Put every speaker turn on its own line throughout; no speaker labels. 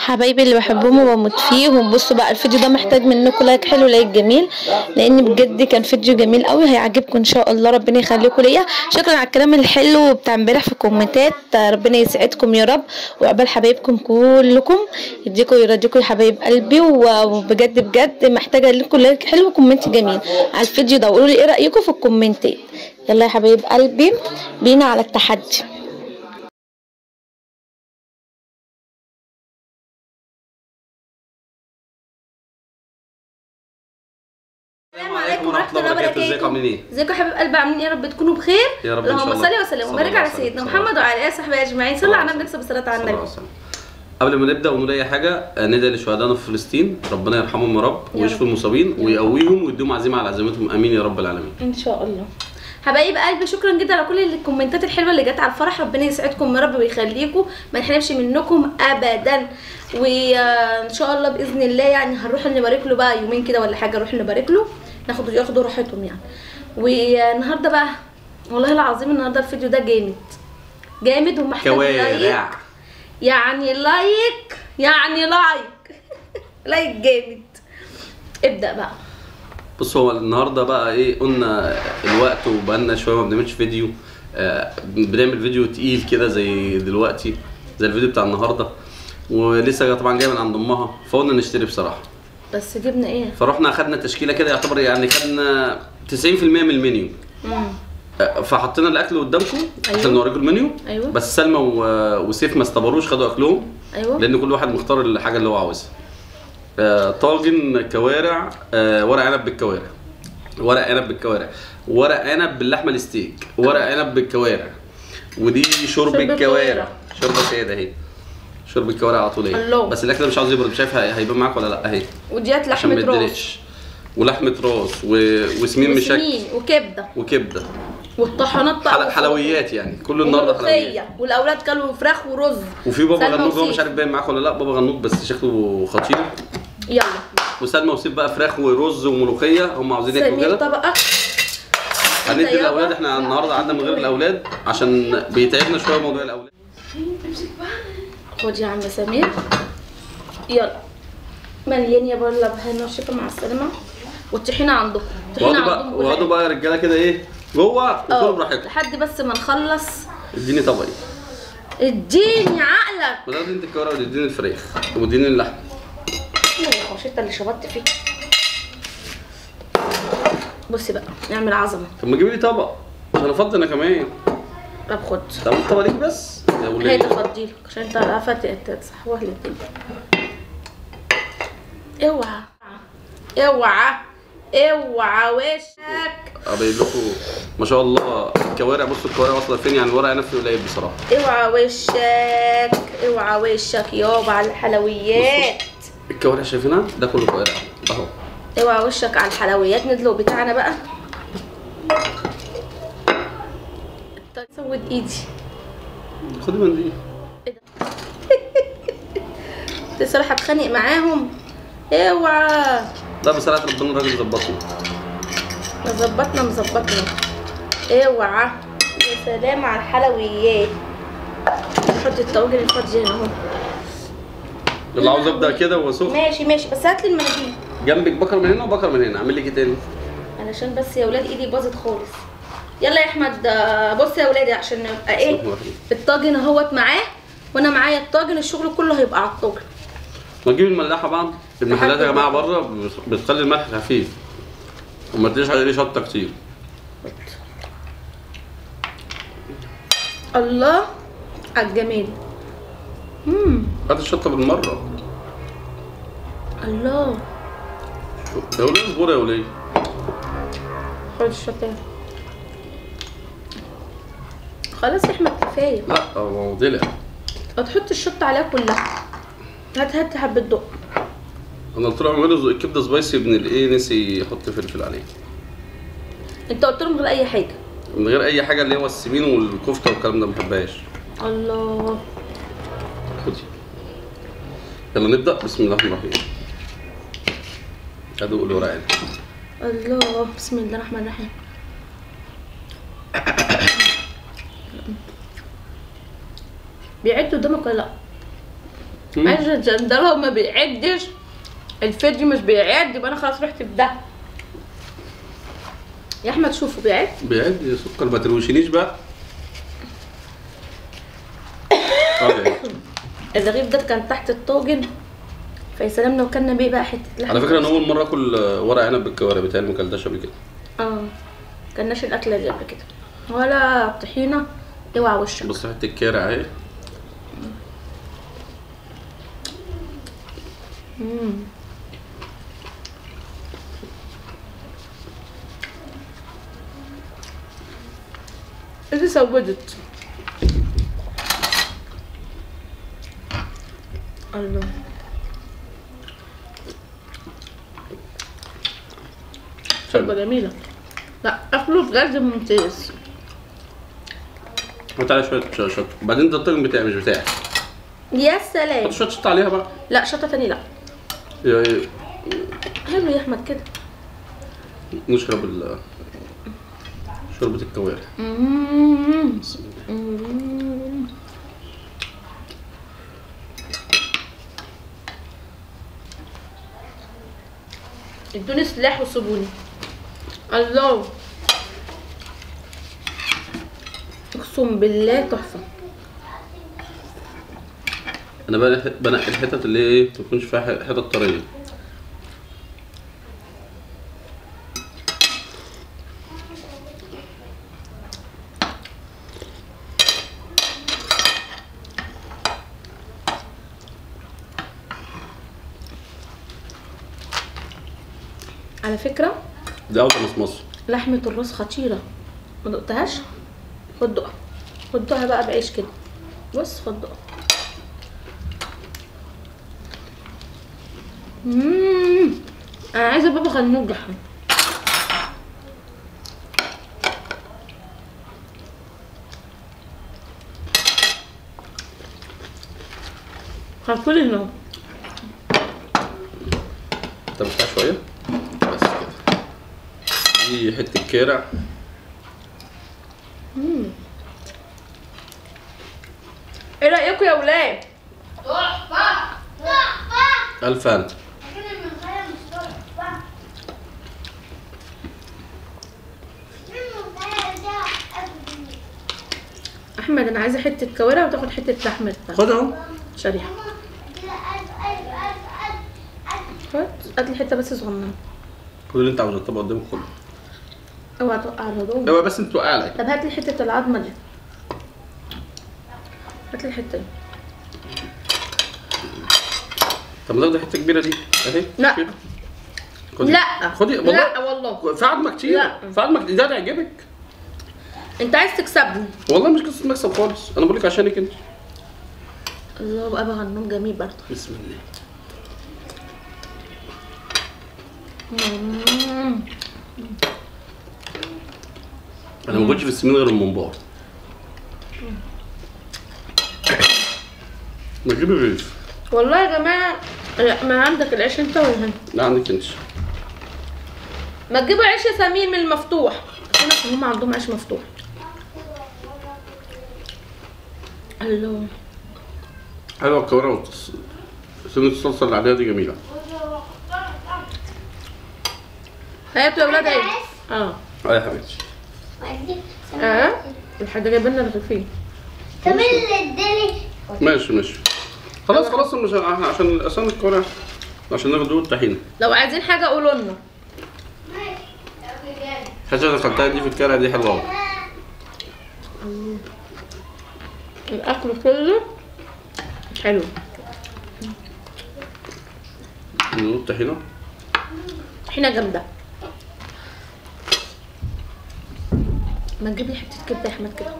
حبايبي اللي بحبهم وبموت فيهم بصوا بقى الفيديو ده محتاج منكم لايك حلو لايك جميل لان بجد كان فيديو جميل قوي هيعجبكم ان شاء الله ربنا يخليكم ليا شكرا على الكلام الحلو بتاع امبارح في الكومنتات ربنا يسعدكم يا رب وعقبال حبايبكم كلكم يديكم يرضيكم يا حبايب قلبي وبجد بجد محتاجه لكم لايك حلو وكومنت جميل على الفيديو ده وقولوا لي ايه رايكم في الكومنتات يلا يا حبايب قلبي بينا على التحدي
السلام عليكم ورحمه الله وبركاته ازيكم عاملين ايه
ازيكم يا حبايب قلبي عاملين ايه يا رب تكونوا بخير
يا رب إن شاء
اللهم
الله.
صل وسلم
صلى
وبارك
الله
على
وسلم.
سيدنا
صلى
محمد
الله
وعلى اله وصحبه اجمعين صلى على النبي نكسب الصلاه على
صلى الله
النبي
عليه وسلم. قبل ما نبدا ونقول اي حاجه آه، ندعي لشهدائنا في فلسطين ربنا يرحمهم يا رب
يا
ويشفي
رب.
المصابين ويقويهم ويديهم عزيمه على عزيمتهم امين يا رب العالمين
ان شاء الله حبايب قلبي شكرا جدا على كل الكومنتات الحلوه اللي جت على الفرح ربنا يسعدكم يا رب ويخليكم ما نحرمش منكم ابدا وان شاء الله باذن الله يعني هنروح نبارك له بقى يومين كده ولا حاجه نروح نبارك له ناخد ياخدوا راحتهم يعني والنهارده بقى والله العظيم النهارده الفيديو ده جامد جامد ومحتاج لايك
كوارع
يعني لايك يعني لايك لايك جامد ابدا بقى
بص هو النهارده بقى ايه قلنا الوقت وبقالنا شويه ما بنعملش فيديو آه بنعمل فيديو تقيل كده زي دلوقتي زي الفيديو بتاع النهارده ولسه طبعا جاي من عند امها فقلنا نشتري بصراحه
بس جبنا ايه
فرحنا اخدنا تشكيله كده يعتبر يعني خدنا 90% من المنيو
مم.
آه، فحطينا الاكل قدامكم
أيوة.
عشان نوريكم المنيو
أيوة.
بس سلمى و- وسيف ما استبروش خدوا اكلهم
ايوه
لان كل واحد مختار الحاجه اللي هو عاوزها آه، طاجن كوارع آه، ورق عنب بالكوارع ورق عنب بالكوارع ورق عنب باللحمه الستيك ورق عنب بالكوارع ودي شرب
شرب
الكوارع
الكوارع.
شرب ساده اهي شرب الكوارع على طول اهي
الله.
بس الاكل ده مش عاوز يبرد مش عارف هي- هيبان معاك ولا لا اهي
وديت
عشان ما
لحمه راس
يتدلقش ولحمه راس و... وسمين مشكل
وسمين وكبده
وكبده
والطحانات بقى
حل... حلويات يعني كل النهارده حلويات
وملوخيه والاولاد كلوا فراخ ورز
وفي بابا
سلمى
غنوج هو
وسيف.
مش عارف باين معاك ولا لا بابا غنوج بس شكله خطير
يلا
وسلمى وسيف بقى فراخ ورز وملوخيه هم عاوزين ياكلوا
سمير
كده
طبقه
هندي
يابا.
الاولاد احنا النهارده قعدنا من غير الاولاد عشان بيتعبنا شويه موضوع الاولاد
خد يا عم سمير يلا مليان يا بره بهنا وشفا مع السلامه والطحينه عندكم الطحينه
وقعدوا بقى
عندكم كل
وقعدوا
حاجة.
بقى يا رجاله كده ايه جوه وكلوا
اه
براحتكم
لحد بس ما نخلص
اديني طبقي
اديني عقلك
وده اديني الكوارع واديني الفراخ واديني اللحم
يا خوش انت اللي شبطت فيه بصي بقى نعمل عظمه
طب ما تجيبي لي طبق عشان افضي انا كمان
طب خد
طب الطبق ليك بس يا
هي
ولاد
تفضيلك عشان انت عارفه تصحوها للدنيا اوعى اوعى اوعى وشك
ابين لكم ما شاء الله الكوارع بصوا الكوارع واصله فين يعني الورق عنب فيه قليل بصراحه
اوعى وشك اوعى وشك يابا على الحلويات
الكوارع شايفينها ده كله كوارع اهو
اوعى وشك على الحلويات ندلق بتاعنا بقى طيب، سود ايدي
خدي منديل
لسه راح اتخانق معاهم اوعى
لا بصراحه ربنا الراجل ظبطني
مظبطنا مظبطنا اوعى يا سلام على الحلويات نحط الطواجن الفاضيه هنا اهو
اللي عاوز ابدا كده وهو سخن
ماشي ماشي بس هات لي المناديل
جنبك بكر من هنا وبكر من هنا اعمل لك ايه تاني
علشان بس يا ولاد ايدي باظت خالص يلا يا احمد آه، بص يا ولادي عشان نبقى ايه الطاجن اهوت معاه وانا معايا الطاجن الشغل كله هيبقى على الطاجن
ما تجيب الملاحه بعض المحلات يا
لحد
جماعه
ما-
بره بتخلي الملح خفيف وما تديش عليه شطه كتير
الله على الجمال امم
هات الشطه بالمره
الله
يا وليه اصبري يا وليه
خد الشطه خلاص يا احمد كفايه
لا هو دلع
هتحط الشطه عليها كلها هات هات حبه دق
انا قلت له اعملوا الكبده سبايسي ابن الايه نسي يحط فلفل عليه
انت قلت لهم غير اي حاجه
من غير اي حاجه اللي هو السمين والكفته والكلام ده ما بحبهاش
الله
خدي يلا نبدا بسم الله الرحمن الرحيم ادوق الورق عنب
الله بسم الله الرحمن الرحيم بيعد قدامك ولا لا
مم.
عشان ده لو ما بيعدش الفيديو مش بيعد يبقى انا خلاص رحت في ده يا احمد شوفوا بيعد
بيعد يا سكر ما تروشنيش بقى اه بيعد.
الرغيف ده كان تحت الطاجن فيا سلام لو كنا بيه بقى حته لحمه
على فكره انا اول مره اكل ورق عنب بالكوارع بتهيألي ما اكلتهاش قبل كده
اه كناش الاكله دي قبل كده ولا طحينه اوعى وشك
بص حته الكارع اهي
مم. اللي سودت الله شوربة جميلة لا أكله بجد ممتاز
حط عليها شويه ش- شطه وبعدين ده الطاجن بتاعي مش بتاعي
يا سلام
حط شويه شطه عليها بقى
لا شطة تاني لا
يا-
حلو يا أحمد كده
نشرب ال شوربه الكوارع
مم.
بسم الله
مم. ادوني سلاح وسيبوني الله اقسم بالله تحفه
انا بقى بنقي الحتت اللي هي ايه ما تكونش فيها ح- حتت طريه
على فكره
دي اوطى مصمصه
لحمه الراس خطيره ما دقتهاش خد دقها خد دقها بقى بعيش كده بص خد دقها مم. انا عايزه بابا غنوج لحمه هاكل هنا
انت بتاع شويه بس كده دي حته كارع
ايه رايكم يا ولاد
تحفة تحفة
الف هنا
لكن الملوخية مش تحفة الملوخية ده أبدي
احمد انا عايزه حته كوارع وتاخد حته لحمه
خد اهو
شريحه
كده ألف ألف ألف ألف ألف
خد هات لي حته بس صغننه
كل اللي انت عاوزه الطبق قدامك كله
اوعى توقع الهدوم
اوعى بس انت توقع عليك
طب هات لي حته العظمه دي هات لي الحته دي
طب ما تاخدي حته كبيره دي اهي
لا.
كده. خدي
لا
خدي والله
لا والله
في عظمه كتير
لا.
في عظمه كتير ده هيعجبك
انت عايز تكسبني
والله مش قصه مكسب خالص انا بقول لك عشانك انت
الله بقى غنوم جميل برضه
بسم الله
مم.
انا ما كنتش في السمين غير المنبار ما تجيبي الرغيف
والله يا جماعه لا ما عندك العيش انت ولا هنا
لا عندك انت
ما تجيبوا عيش يا سمير من المفتوح هنا عشان هم عندهم عيش مفتوح الله
حلوه الكوارع والتص... سنة الصلصه اللي عليها دي جميله
هاتوا يا ولاد عيش اه
اه يا حبيبتي
وأدي
اه الحاجه جايبه لنا رغيفين
كمان اللي ادالي
ماشي ماشي خلاص خلاص مش عشان عشان الكوارع عشان ناخد دول الطحينه
لو عايزين حاجه قولوا لنا
الحاجه اللي خدتها دي في الكوارع دي حلوه قوي
الاكل كله حلو
ندوق الطحينه
طحينه جامده ما تجيب لي حته كبده يا احمد كده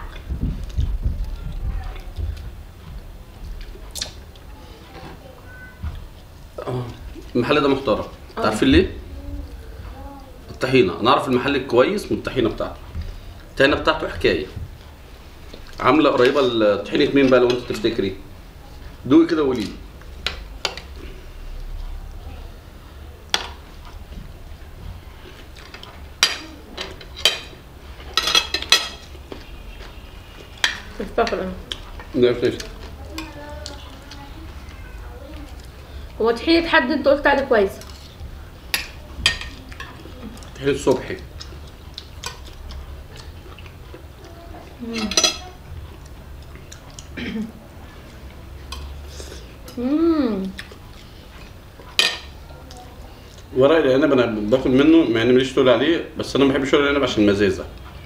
اه المحل ده محترم انت عارفين ليه؟ الطحينه انا اعرف المحل الكويس من الطحينه بتاعته الطحينه بتاعته حكايه عامله قريبه لطحينه مين بقى لو انت تفتكري دوقي كده وقولي لي.
تفتكر انا
ده فلفل
هو طحينة حد انت قلت عليه كويس
طحين الصبحي
امم
ورق العنب انا باكل منه مع اني ماليش تقول عليه بس انا ما بحبش ورق العنب عشان المزازه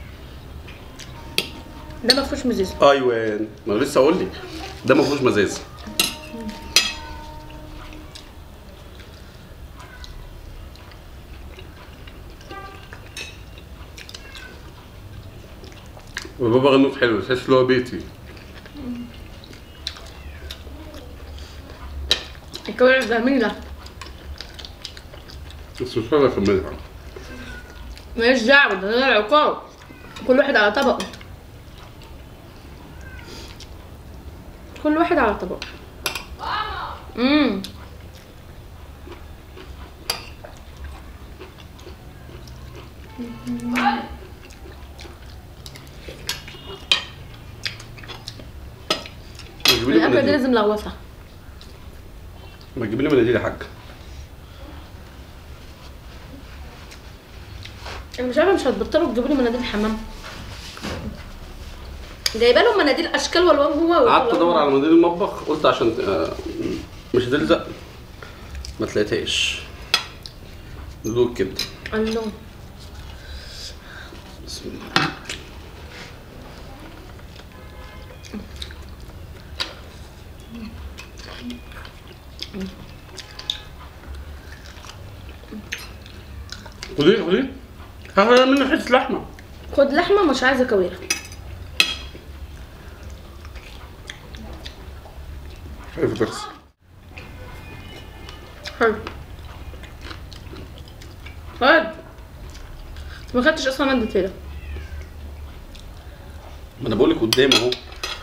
ده ما فيهوش مزيز
ايوه ما أنا لسه اقول لك ده ما فيهوش مزازه وبابا غنوج حلو تحس ان هو بيتي
الكوارع جميلة
بس مش هقدر اكملها
ماليش دعوة ده غير عقاب كل واحد على طبقه كل واحد على طبقه امم
ما تجيبي لي
الاكله دي
مناديل
لازم لغوصه
ما تجيبي لي مناديل يا حاج
انا مش عارفه مش هتبطلوا تجيبوا لي مناديل حمام جايبه لهم مناديل اشكال والوان جوه
قعدت ادور على مناديل المطبخ قلت عشان آه، مش هتلزق ما تلاقيتهاش ذوق كده
الله
بسم الله خدي خدي هاخد منه حته لحمه
خد لحمه مش عايزه كوارع
خايفه تغسل
حلو خد ما خدتش اصلا ماده كده
ما انا بقول لك قدام اهو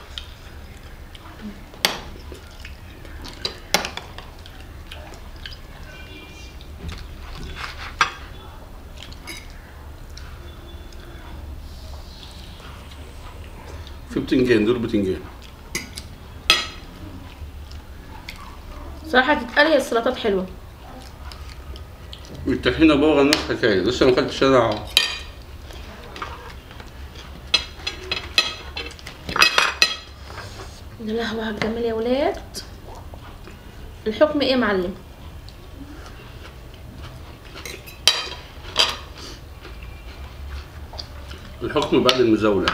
في بتنجان دول بتنجان
صراحه تتقلي السلطات حلوه
الطحينه بابا نفس حكايه لسه ما اكلتش انا
يا لهوي على الجمال يا ولاد الحكم ايه يا معلم
الحكم بعد المزاوله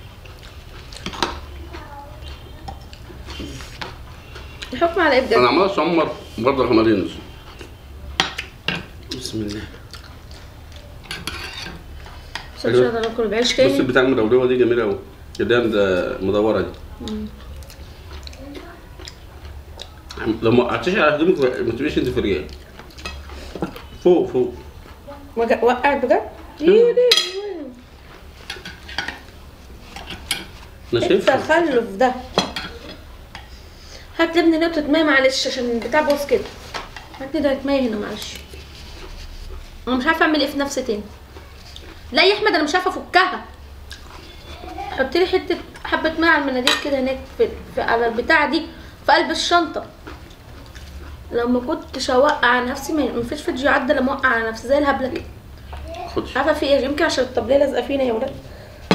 الحكم على ايه
انا
بجد
عمال اشمر برضه حمارين بسم الله
بس مش هقدر اكل بعيش
بص
تاني
البتاع المدوره دي جميله قوي جدا ده مدوره دي لو ما قعدتش على هدومك ما تبقيش انت في الرجال فوق فوق
وجع- وقعت بجد ايدي
انا شايفها
التخلف ده هات لي ابني نقطة مية معلش عشان البتاع باظ كده هات لي ده مية هنا معلش انا مش عارفة اعمل ايه في نفسي تاني لا يا احمد انا مش عارفة افكها حط لي حتة حبة مية على المناديل كده هناك في, في على البتاعة دي في قلب الشنطة لما كنتش اوقع نفسي ما مفيش فيديو عدى لما اوقع على نفسي زي الهبلة كده
خد
عارفه في ايه يمكن عشان الطبليه لازقه فينا يا ولاد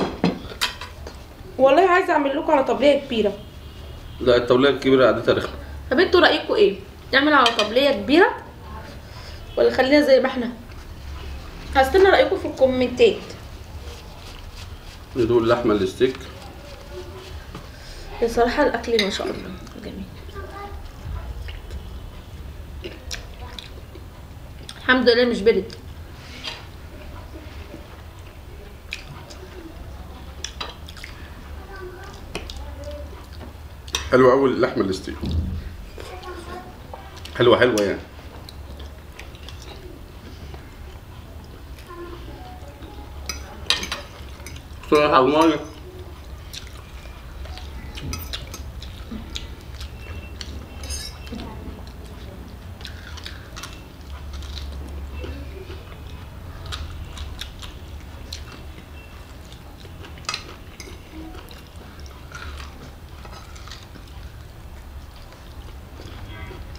والله عايزه اعمل لكم على طبليه كبيره
لا الطاوله الكبيره قعدتها رخمه
طب انتوا رايكم ايه نعمل على طبليه كبيره ولا خلينا زي ما احنا هستنى رايكم في الكومنتات
ندوق اللحمه الستيك
بصراحه الاكل ما شاء الله جميل الحمد لله مش برد
حلوه قوي اللحمه الستيك حلوه حلوه يعني صراحة على المية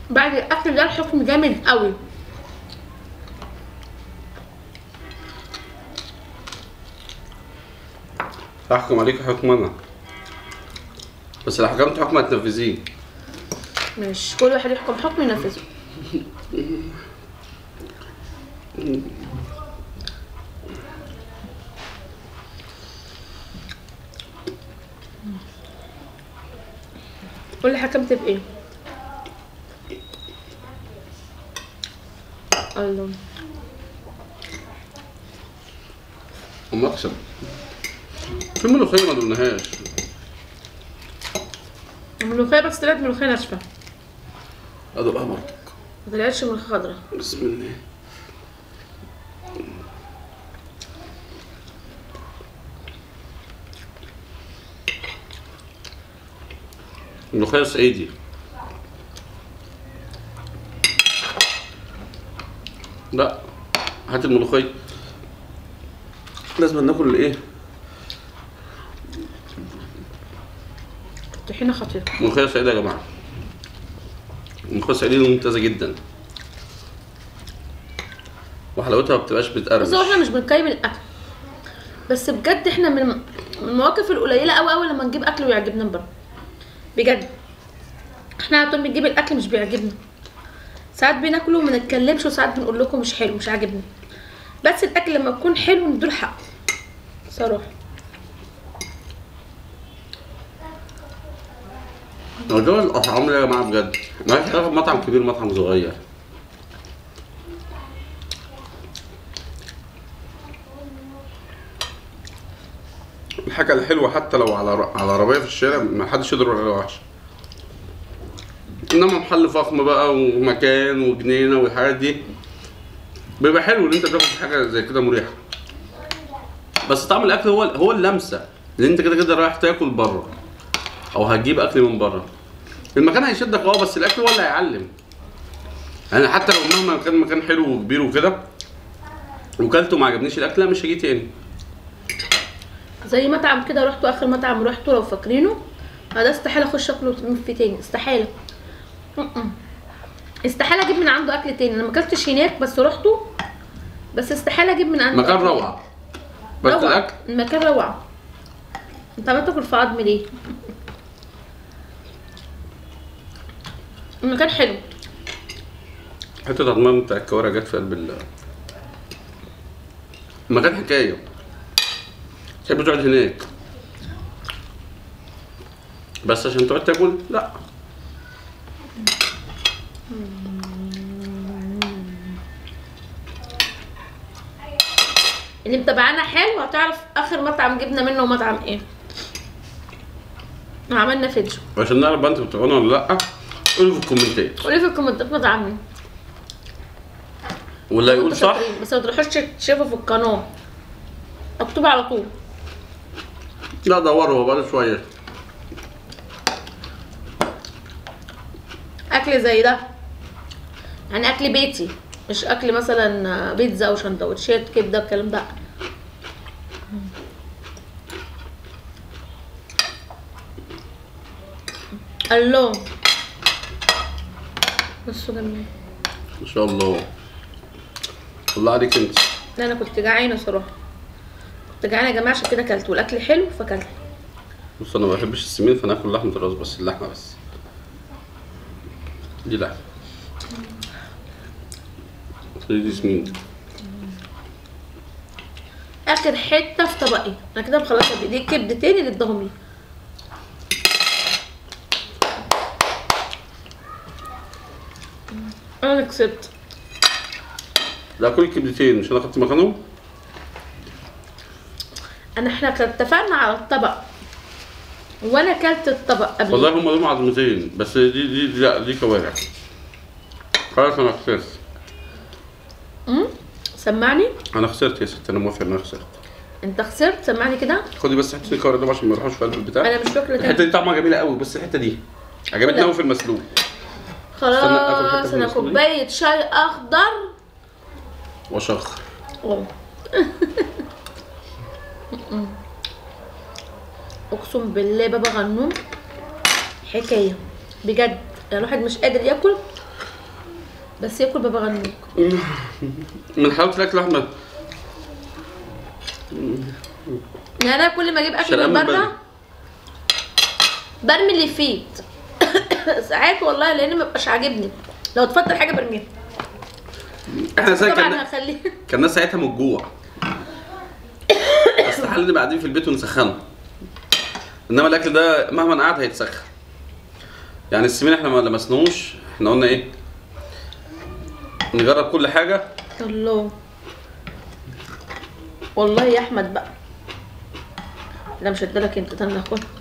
بعد الاكل ده الحكم جامد قوي
هحكم عليك حكم انا بس لو حكمت حكم هتنفذيه
مش كل واحد يحكم حكم ينفذه قول لي حكمت بايه الله
ومكسب في ملوخية ما دقناهاش
الملوخيه بس طلعت ملوخيه ناشفه
ادوقها برضه
ما طلعتش ملوخيه خضراء
بسم الله ملوخية صعيدي لا هات الملوخية لازم ناكل الايه
طحينه خطيره
ملوخية صعيدي يا جماعة الملوخية الصعيدي ممتازة جدا وحلاوتها ما بتبقاش بتقرمش
بس هو احنا مش بنقيم الاكل بس بجد احنا من من المواقف القليله قوي قوي لما نجيب اكل ويعجبنا من بره بجد احنا على طول بنجيب الاكل مش بيعجبنا ساعات بناكله وما نتكلمش وساعات بنقول لكم مش حلو مش عاجبني بس الاكل لما يكون حلو نديله حقه صراحه
موضوع الأطعام ده يا جماعة بجد ما فيش حاجة في مطعم كبير مطعم صغير الحاجة الحلوة حتى لو على على عربية في الشارع ما حدش يقدر يقول عليها وحشة انما محل فخم بقى ومكان وجنينة والحاجات دي بيبقى حلو ان انت تاخد حاجة زي كده مريحة بس طعم الاكل هو هو اللمسة اللي انت كده كده رايح تاكل بره او هتجيب اكل من بره المكان هيشدك اه بس الاكل هو اللي هيعلم يعني حتى لو مهما كان مكان حلو وكبير وكده وكلته ما عجبنيش الاكل لا مش هجي تاني
زي مطعم كده رحتوا اخر مطعم رحتوا لو فاكرينه هذا استحاله اخش اكله فيه تاني استحاله م-م. استحاله اجيب من عنده اكل تاني انا ما اكلتش هناك بس رحته بس استحاله اجيب من عنده
مكان
أكل
روعه بس
روعة.
الاكل
المكان روعة انت عمال تاكل في عظم ليه؟ المكان حلو
حته عضمان بتاع الكوارع جت في قلب ال المكان حكايه تحب تقعد هناك بس عشان تقعد تاكل لا
اللي متابعانا حلو هتعرف اخر مطعم جبنا منه مطعم ايه عملنا فيديو
عشان نعرف بقى انتوا بتابعونا ولا لا قولوا في الكومنتات
قولي في الكومنتات مطعم مين
واللي هيقول
انتوا
صح
شاطرين، بس ما تروحوش تشوفوا في القناه مكتوب على طول
لا دوروا هو بقاله شويه
اكل زي ده يعني اكل بيتي مش اكل مثلا بيتزا وسندوتشات كبده الكلام ده الله بصوا جميل
ما شاء الله الله عليك انت
لا انا كنت جعانه صراحه كنت جعانه يا جماعه عشان كده اكلت والاكل حلو فاكلت
بص انا ما بحبش السمين فانا اكل لحمه الراس بس اللحمه بس دي لحمه دي دي سمين
اخر حته في طبقي انا كده مخلصه بايدي كبدتين اللي اداهم لي انا اللي كسبت
لا كل كبدتين مش انا خدت مكانهم
انا احنا كنا اتفقنا على الطبق وانا اكلت الطبق قبل
والله هم لهم عظمتين بس دي دي, دي لا دي كوارع خلاص انا خسرت
أمم؟ سمعني
انا خسرت يا ست انا موافق ان انا خسرت
انت خسرت سمعني كده
خدي بس حته الكوارع دول عشان ما يروحوش في قلب البتاع
انا مش واكله
الحته
تاني
دي طعمها جميله قوي بس الحته دي عجبتني
لا.
قوي في المسلوق استنى آكل حتة
خلاص
من
انا
المسلوق دي.
كوبايه شاي اخضر
وشخ
أوه. اقسم بالله بابا غنوم حكايه بجد يعني الواحد مش قادر ياكل بس ياكل بابا غنوج
من حلاوه الاكل احمد
يعني انا كل ما اجيب اكل
شرقان
من
من
بره برمي اللي فيه ساعات والله لان ما بيبقاش عاجبني لو اتفضل حاجه برميها
احنا ساعتها
طبعا
كان
هخليه
كان الناس ساعتها من الجوع بس الحل نبقى قاعدين في البيت ونسخنه انما الاكل ده مهما قعد هيتسخن يعني السمين احنا ما لمسناهوش احنا قلنا ايه نجرب كل حاجه
الله والله يا احمد بقى لا مش هديلك انت ده انا هاخدها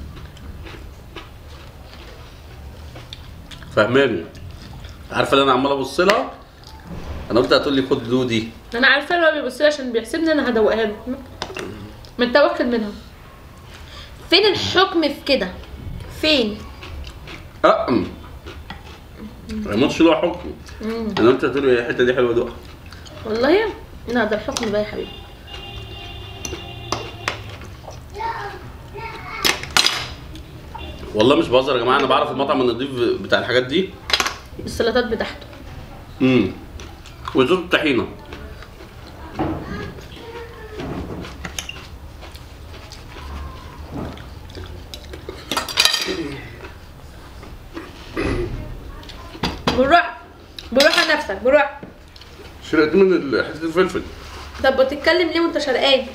فاهماني عارفه اللي انا عمال ابص لها انا قلت هتقول لي خد دودي
انا عارفه ان هو بيبص لي عشان بيحسبني انا هدوقها له متوكل منها فين الحكم في كده فين
أأم ما يموتش له حكم انا قلت هتقول لي الحته دي حلوه دوقها
والله لا ده الحكم بقى يا حبيبي
والله مش بهزر يا جماعه انا بعرف المطعم النظيف بتاع الحاجات دي
السلطات بتاعته
امم وزيت الطحينه
بالراحه بالراحه على نفسك بالراحه
شرقت من ال- حته الفلفل
طب بتتكلم ليه وانت شرقان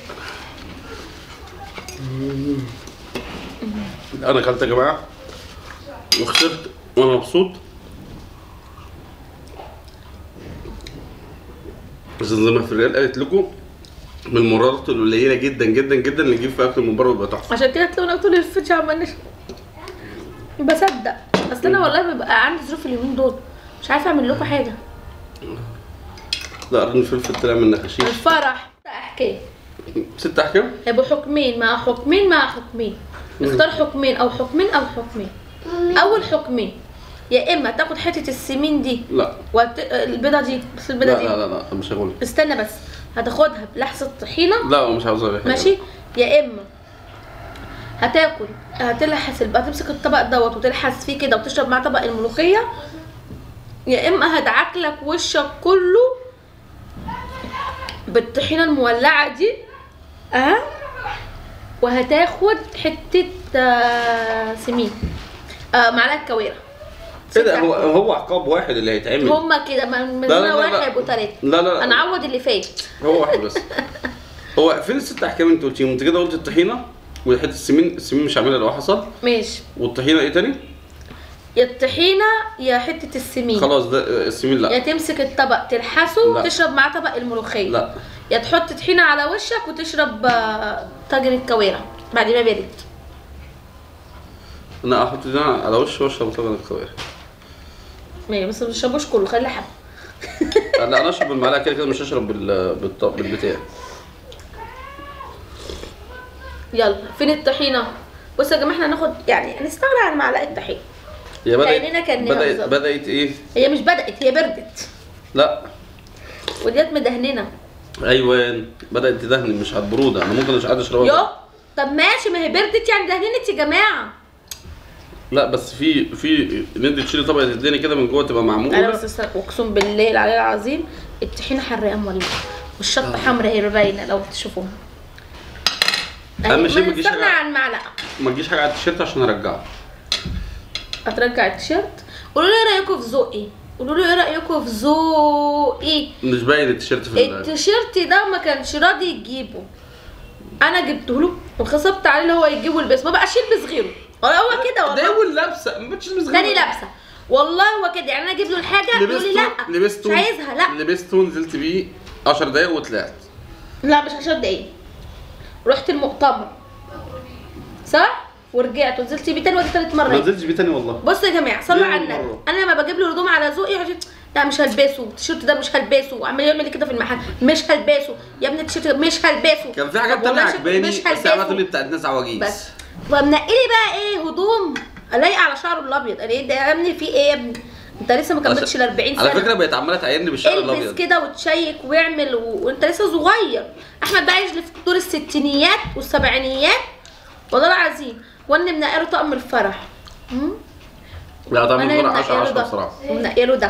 انا اكلت يا جماعه وخسرت وانا مبسوط بس زي ما في الريال قالت لكم من المرات القليله جدا جدا جدا اللي نجيب فيها اكل من بره ويبقى تحفه
عشان كده تلاقوني طول الفيديو عمال نش- بصدق اصل انا والله ببقى عندي ظروف اليومين دول مش عارفه اعمل لكم حاجه
لا قرن الفلفل طلع من نخاشيش
الفرح احكي
ست احكام
هيبقوا حكمين مع حكمين مع حكمين اختار حكمين او حكمين او حكمين اول حكمين يا اما تاخد حته السمين دي
لا
وت... البيضه دي بس
لا
البيضه دي
لا لا, لا مش هقول
استنى بس هتاخدها بلحسه طحينه
لا مش عاوز اقول
ماشي يا اما هتاكل هتلحس الب- هتمسك الطبق دوت وتلحس فيه كده وتشرب معاه طبق الملوخيه يا اما هدعك لك وشك كله بالطحينه المولعه دي اه وهتاخد حته آه سمين آه معلقه كوارع
ايه ده هو هو عقاب واحد اللي هيتعمل
هما كده من من
لا، لا،
هنا
لا،
واحد
لا.
هيبقوا تلاته
لا لا لا
انا عوض اللي فات
هو واحد بس هو فين الست احكام انت قلتيهم انت كده قلت الطحينه وحته السمين السمين مش هعملها لو حصل
ماشي
والطحينه ايه تاني
يا الطحينه يا حته السمين
خلاص ده آه، السمين
يا
لا
تمسك الطبق تلحسه
لا.
وتشرب معاه طبق الملوخيه
لا
يا تحط طحينه على وشك وتشرب آه، طاجن الكوارع بعد ما برد
انا احط ده على وش واشرب طبعا الكوارع
ماشي بس ما تشربوش كله خلي حبه
لا انا اشرب بالمعلقه كده كده مش هشرب بال بالط- بالبتاع
يلا فين الطحينه بصوا يا جماعه احنا هناخد يعني هنستغنى عن معلقه طحينه
هي
كأننا
بدات
كأننا
بدات
بالظبط.
بدات ايه
هي مش بدات هي بردت
لا
وديت مدهننه
ايوه بدات تدهن مش على البروده انا ممكن مش قاعد اشربها
يو طب ماشي ما هي بردت يعني دهننت يا جماعه
لا بس في في ان انت تشيلي طبقه الدنيا كده من جوه تبقى
انا
معموله
بس است- اقسم بالله العلي العظيم الطحينه حراقه مولعه والشطه حمراء هي باينه لو تشوفوها
أهم شيء ما
ما
تجيش
نستغنى
حاجة-
عن معلقه
ما تجيش حاجه على التيشيرت عشان ارجعه
هترجع التيشيرت قولوا لي ايه رايكم في ذوقي قولوا لي ايه رايكم في ذوقي
مش باين التيشيرت في ال-
التيشيرت ده ما كانش راضي يجيبه انا جبته له وخصبت عليه اللي هو يجيبه يلبسه ما بقاش يلبس غيره ولا هو كده
ده
والله
اول لابسه ما بتش لابسه
تاني لابسه والله هو كده يعني انا اجيب له الحاجه يقول لي
لبسته
لا
لبسته
مش عايزها لا
لبسته ونزلت بيه 10 دقايق وطلعت
لا مش 10 دقايق رحت المؤتمر صح ورجعت ونزلت بيه تاني ودي تالت
ما
مره
نزلتش بيه تاني والله
بصوا يا جماعه صلوا
دي
على
أول
النبي
مرة.
انا لما بجيب له هدوم على ذوقي يقعد يقول لا مش هلبسه التيشيرت ده مش هلبسه وعمال يعمل لي كده في المحل مش هلبسه يا ابني التيشيرت ده مش هلبسه
كان في حاجات
طب
تانية
والله
عجباني
مش
بس هي عماله تقول لي
هلبسه
بتاعت ناس عواجيز
بس فمنقي لي بقى ايه هدوم لايقه على شعره الابيض انا ايه ده يا ابني في ايه يا ابني انت لسه ما كملتش ال 40 سنه
على فكره بقت عماله تعايرني بالشعر
البس
الابيض
كده وتشيك واعمل و... وانت لسه صغير احمد بقى يجري في دور الستينيات والسبعينيات والله العظيم وانا منقله طقم الفرح مم؟
لا طبعا
انا
الفرق
اللي
10
منقله
10
ده
بصراحه
ومنقله ده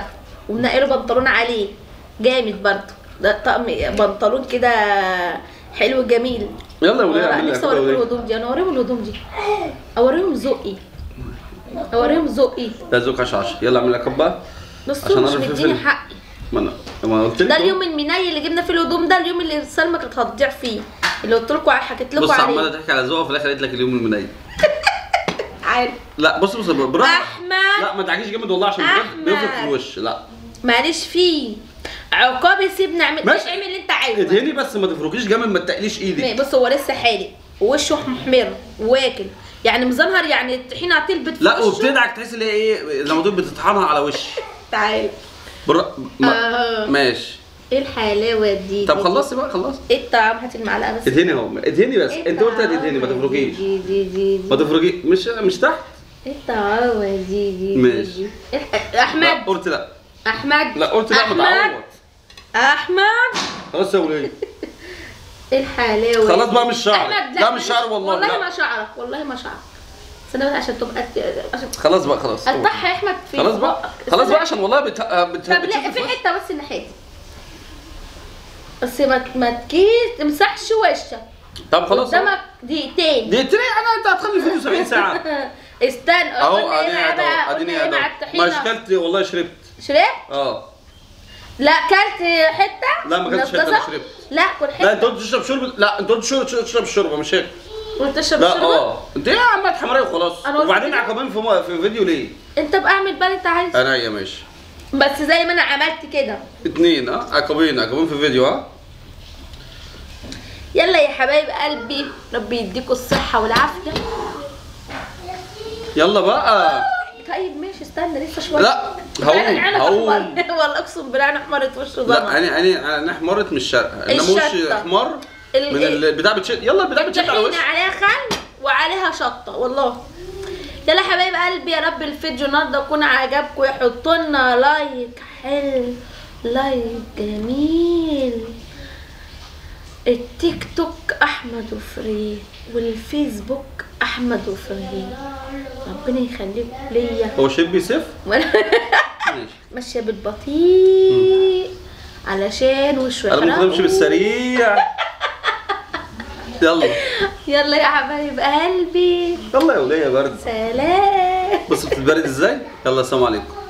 ومنقي له بنطلون عليه جامد برضه ده طقم بنطلون كده حلو جميل
يلا يا وليه
أنا
اعمل لك
نفسي
يلا يا
اوريهم
وليه.
الهدوم دي انا اوريهم الهدوم دي اوريهم ذوقي اوريهم ذوقي
لا زوج عشان يلا اعمل لك بقى
بس
عشان
مش
أعرف
مديني
الفيلم.
حقي
ما انا ما قلت لك
ده
أهو.
اليوم المناي اللي جبنا فيه الهدوم ده اليوم اللي سلمى كانت هتضيع فيه اللي قلت لكم حكيت لكم
بص
عليه
عماله تحكي على ذوقها في الاخر قالت لك اليوم المنيل
عارف
لا بص بص بالراحه
احمد
لا ما تعجيش جامد والله عشان بجد
أحمد.
بيفرق في الوش لا
معلش فيه عقابي سيبني اعمل
ماشي.
اعمل اللي انت عايزه
ادهني بس ما تفركيش جامد ما تقليش ايدك
بص هو لسه حالق ووشه محمر واكل يعني مزنهر يعني الطحينه هتلبت في
لا
وشه.
وبتدعك تحس ان هي ايه لما تقول بتطحنها على وش
تعال
برا... ما...
آه.
ماشي
ايه الحلاوه دي
طب
دي-
خلصي بقى خلصي
ايه الطعم هات المعلقه بس
ادهني اهو ادهني بس
إيه
انت قلت
الطعم
هتدهني ما
دي-
تفركيش
دي دي دي
ما
دي
تفركيش مش مش تحت
ايه الطعوه دي دي
ماشي.
دي إيه الح-
لا
احمد
قلت لا
احمد
لا قلت لا
احمد
متعود
احمد
خلاص يا وليه
ايه الحلاوه
خلاص
دي؟
بقى مش شعرك.
أحمد،
لا، مش
معلش.
شعر والله،
والله
لا.
ما شعرك والله ما شعرك استنى بس عشان تبقى عشان
خلاص بقى خلاص
الطح يا احمد في
خلاص بقى
بقك.
خلاص
استنى.
بقى عشان والله بت... بت...
طب لا في حته بس ناحيتي بس ما ما تجيش تمسحش وشك
طب خلاص
قدامك دقيقتين
دقيقتين انا انت هتخلي الفيديو 70 ساعه
استنى
اهو
قلنا ايه
اديني
بقى
قاعد
بقى
اهو اديني
قلنا ايه
قاعد
مع
اهو
الطحينه
ما اشكلت والله شربت
شربت
اه
لا كلت حته
لا، ما كلتش حتة،
منقصة؟
أنا شربت.
لا كل
لا
حته
انت قلت تشرب شرب لا انت قلت تشرب تشرب الشوربه مش هيك
قلت تشرب
لا
الشوربه
اه انت ايه يا عم حمراء وخلاص
أنا قلت
وبعدين
كده؟
كمان في م- في فيديو ليه
انت بقى اعمل بقى اللي انت عايزه
انا يا ماشي
بس زي ما انا عملت كده
اتنين اه عقبين عقبين في فيديو ها
يلا يا حبايب قلبي ربي يديكوا الصحه والعافيه
يلا بقى
طيب ماشي استنى لسه شويه
لا، هقوم،
أنا- أنا
هقوم.
أحمر. والله اقسم بالله انا احمرت وش
لا
ضنا
يعني يعني انا احمرت مش شرقه انما وش
الشطة.
احمر
ال-
من البتاع بتشد يلا البتاع بتشد على وش
طحينة عليها خل وعليها شطه والله يلا يا حبايب قلبي يا رب الفيديو النهارده يكون عجبكم يحطوا لنا لايك حلو لايك جميل التيك توك احمد وفري والفيسبوك احمد وفري ربنا يخليكم ليا
هو شيب بيسف
وانا
ماشي
ماشيه بالبطيء علشان وش
انا ممكن امشي بالسريع يلا
يلا يا حبايب قلبي
يلا يا وليه برد
سلام
بص بتتبرد ازاي يلا السلام عليكم